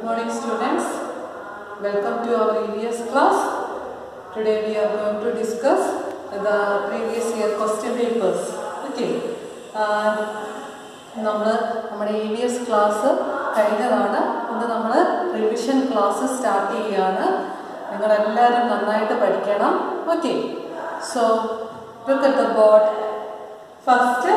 morning students. Welcome to our EVS class. Today we are going to discuss the previous year question papers. Okay. നമ്മൾ നമ്മുടെ E V S class കഴിഞ്ഞതാണ് ഇന്ന് നമ്മൾ revision class start ചെയ്യുകയാണ് നിങ്ങളെല്ലാവരും നന്നായിട്ട് പഠിക്കണം okay so look at the board first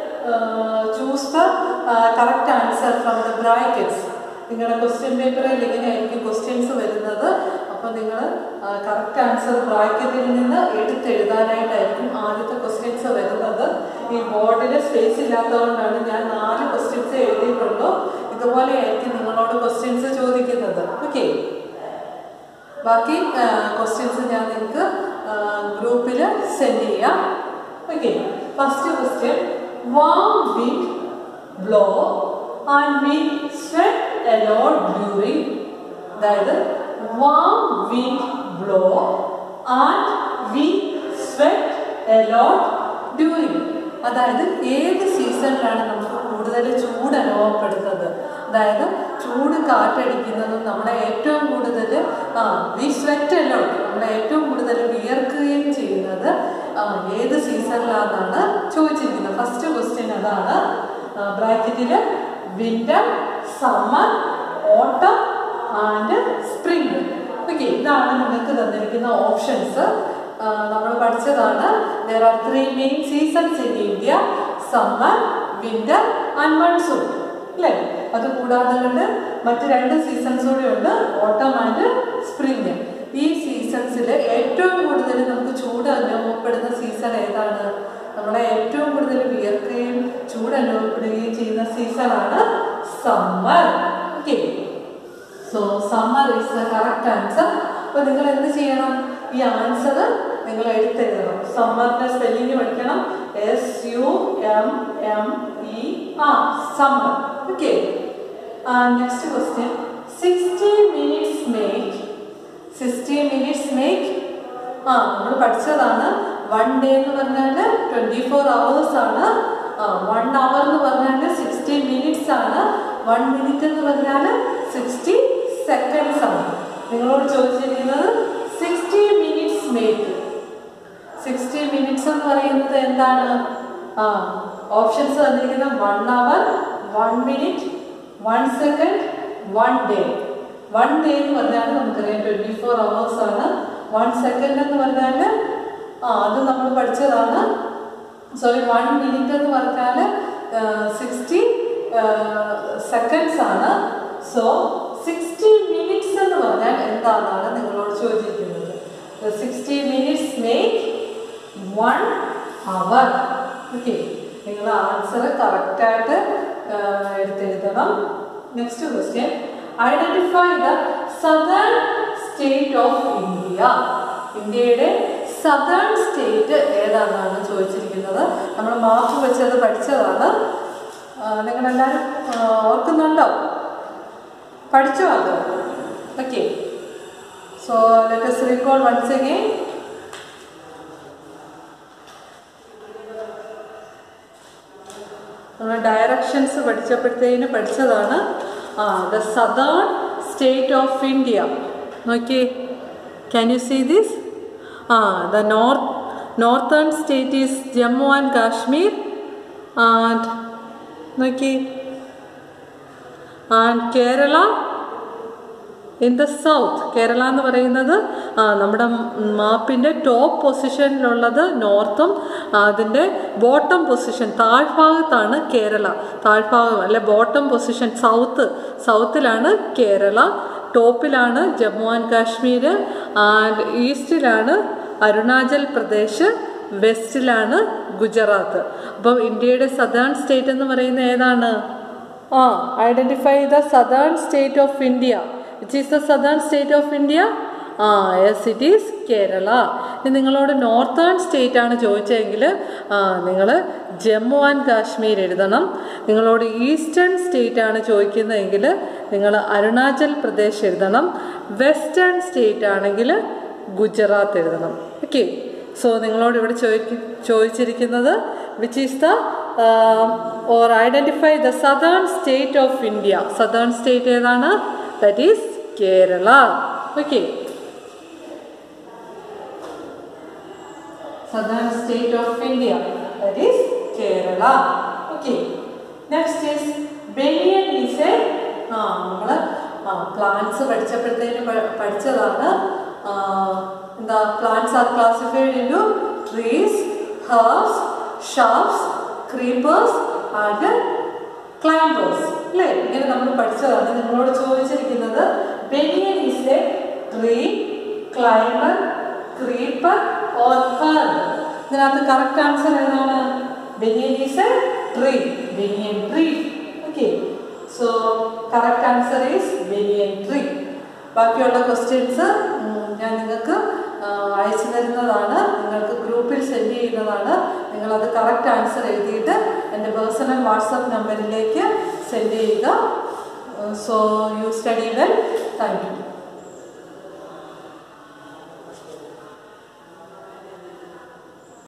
choose the correct answer from the brackets നിങ്ങളുടെ ക്വസ്റ്റ്യൻ പേപ്പറിൽ ഇങ്ങനെയായിരിക്കും ക്വസ്റ്റ്യൻസ് വരുന്നത് അപ്പോൾ നിങ്ങൾ കറക്റ്റ് ആൻസർ ബ്രാക്കറ്റിൽ നിന്ന് എടുത്തെഴുതാനായിട്ടായിരിക്കും ആദ്യത്തെ ക്വസ്റ്റ്യൻസ് വരുന്നത് ഈ ബോർഡിൽ സ്പേസ് ഇല്ലാത്തതുകൊണ്ടാണ് ഞാൻ നാല് ക്വസ്റ്റ്യൻസ് എഴുതിയിട്ടുള്ളൂ ഇതുപോലെ ആയിരിക്കും നിങ്ങളോട് ക്വസ്റ്റ്യൻസ് ചോദിക്കുന്നത് ഓക്കെ ബാക്കി ക്വസ്റ്റ്യൻസ് ഞാൻ നിങ്ങൾക്ക് ഗ്രൂപ്പിൽ സെൻഡ് ചെയ്യാം okay first question warm wind blow and we sweat a lot during അതായത് warm wind blow and we sweat a lot during അതായത് ഏത് സീസണിലാണ് നമുക്ക് കൂടുതൽ ചൂട് അനുഭവപ്പെടുന്നത് അതായത് ചൂട് കാറ്റടിക്കുന്നതും നമ്മളെ ഏറ്റവും കൂടുതൽ ആ വി സ്വെറ്റ് അലോട്ട് നമ്മളെ ഏറ്റവും കൂടുതൽ വിയർക്കുകയും ചെയ്യുന്നത് ഏത് സീസണിലാണെന്നാണ് ചോദിച്ചിരിക്കുന്നത് ഫസ്റ്റ് ക്വസ്റ്റ്യൻ അതാണ് ബ്രാക്കറ്റിൽ winter summer autumn and spring okay ഇതാണ് നിങ്ങൾക്ക് തന്നിരിക്കുന്ന ഓപ്ഷൻസ് നമ്മൾ പഠിച്ചതാണ് there are three main seasons in India summer winter and monsoon അല്ലേ അത് കൂടാതെ കൊണ്ട് മറ്റ് രണ്ട് സീസൺസ് കൂടെ ഉണ്ട് ഓട്ടം ആൻഡ് സ്പ്രിങ് ഈ സീസൺസിൽ ഏറ്റവും കൂടുതൽ നമുക്ക് ചൂട് അനുഭവപ്പെടുന്ന സീസൺ ഏതാണ് നമ്മളെ ഏറ്റവും കൂടുതൽ വിയർക്കുകയും ചൂട് അനുഭവപ്പെടുകയും ചെയ്യുന്ന സീസണാണ് summer okay so summer is the correct answer അപ്പോൾ നിങ്ങൾ എന്ത് ചെയ്യണം ഈ ആൻസർ നിങ്ങൾ എടുത്തെഴുതണം സമ്മറിന്റെ സ്പെല്ലിംഗ് പഠിക്കണം S U M M E R summer okay next question sixty minutes make sixty minutes make ആ നമ്മൾ പഠിച്ചതാണ് വൺ ഡേ എന്ന് പറഞ്ഞാൽ ട്വൻറ്റി ഫോർ അവേഴ്സ് ആണ് വൺ അവർ എന്ന് പറഞ്ഞാൽ സിക്സ്റ്റി മിനിറ്റ്സ് ആണ് വൺ മിനിറ്റ് എന്ന് പറഞ്ഞാൽ സിക്സ്റ്റി സെക്കൻഡ്സ് ആണ് നിങ്ങളോട് ചോദിച്ചിരിക്കുന്നത് sixty minutes make sixty minutes എന്ന് പറയുന്നത് എന്താണ് ആ ഓപ്ഷൻസ് തന്നിരിക്കുന്ന one hour one minute one second one day one day എന്ന് പറഞ്ഞാൽ നമുക്കറിയാം ട്വൻറ്റി ഫോർ അവേഴ്സ് ആണ് വൺ സെക്കൻഡ് എന്ന് പറഞ്ഞാൽ ആ അത് നമ്മൾ പഠിച്ചതാണ് സോറി വൺ മിനിറ്റ് എന്ന് പറഞ്ഞാൽ സിക്സ്റ്റി സെക്കൻഡ്സ് ആണ് സോ സിക്സ്റ്റി മിനിറ്റ്സ് എന്ന് പറഞ്ഞാൽ എന്താണെന്നാണ് നിങ്ങളോട് ചോദിച്ചിരിക്കുന്നത് sixty minutes make one hour okay നിങ്ങൾ ആൻസർ കറക്റ്റായിട്ട് എടുത്തെഴുതണം next question identify the southern state of India ഇന്ത്യയുടെ സദേൺ സ്റ്റേറ്റ് ഏതാണെന്നാണ് ചോദിച്ചിരിക്കുന്നത് നമ്മൾ മാപ്പ് വെച്ചത് പഠിച്ചതാണ് നിങ്ങളെല്ലാവരും ഓർക്കുന്നുണ്ടോ പഠിച്ചോ അത് okay so let's recall once again നമ്മൾ ഡയറക്ഷൻസ് പഠിച്ചപ്പോഴത്തേന് പഠിച്ചതാണ് ആ the southern state of India നോക്കിയേ ക്യാൻ യു സീ ദിസ് ആ the north northern state is Jammu and Kashmir and നോക്കി and Kerala in the south Kerala എന്ന് പറയുന്നത് നമ്മുടെ മാപ്പിൻ്റെ ടോപ്പ് പൊസിഷനിലുള്ളത് നോർത്തും അതിൻ്റെ ബോട്ടം പൊസിഷൻ താഴ്ഭാഗത്താണ് കേരള താഴ്ഭാഗം അല്ലെ ബോട്ടം പൊസിഷൻ സൗത്ത് സൗത്തിലാണ് കേരള ടോപ്പിലാണ് ജമ്മു ആൻഡ് കാശ്മീർ ആൻഡ് ഈസ്റ്റിലാണ് അരുണാചൽ പ്രദേശ് വെസ്റ്റിലാണ് ഗുജറാത്ത് അപ്പം ഇന്ത്യയുടെ സദേൺ സ്റ്റേറ്റ് എന്ന് പറയുന്നത് ഏതാണ് ആ identify the southern state of India which is the southern state of India ആ യെസ് ഇറ്റ് ഈസ് കേരള ഇനി നിങ്ങളോട് നോർത്തേൺ സ്റ്റേറ്റ് ആണ് ചോദിച്ചതെങ്കിൽ നിങ്ങൾ ജമ്മു ആൻഡ് കാശ്മീർ എഴുതണം നിങ്ങളോട് ഈസ്റ്റേൺ സ്റ്റേറ്റ് ആണ് ചോദിക്കുന്നതെങ്കിൽ നിങ്ങൾ അരുണാചൽ പ്രദേശ് എഴുതണം വെസ്റ്റേൺ സ്റ്റേറ്റ് ആണെങ്കിൽ ഗുജറാത്ത് എഴുതണം ഓക്കെ സോ നിങ്ങളോട് ഇവിടെ ചോദിക്ക ചോദിച്ചിരിക്കുന്നത് which is the or identify the southern state of India southern state ഏതാണ് that is Kerala okay southern state of India. That is Kerala. Okay. Next is Banyan is a ആ നമ്മൾ plants പഠിച്ചപ്പോഴത്തേനും പ- പഠിച്ചതാണ് ആ, എന്താ plants are classified into trees herbs shrubs creepers and climbers അല്ലേ ഇങ്ങനെ നമ്മൾ പഠിച്ചതാണ് നിങ്ങളോട് ചോദിച്ചിരിക്കുന്നത് banyan is a tree climber creeper or herb ഇതിനകത്ത് കറക്റ്റ് ആൻസർ ഏതാണ് banyan is a tree banyan tree okay so correct answer is banyan tree ബാക്കിയുള്ള questions ഞാൻ നിങ്ങൾക്ക് ആ, അയച്ചു തരുന്നതാണ് നിങ്ങൾക്ക് ഗ്രൂപ്പിൽ സെൻഡ് ചെയ്യുന്നതാണ് നിങ്ങളത് കറക്റ്റ് ആൻസർ എഴുതിയിട്ട് എൻ്റെ പേഴ്സണൽ വാട്സപ്പ് നമ്പറിലേക്ക് സെൻഡ് ചെയ്യുക so you study well thank U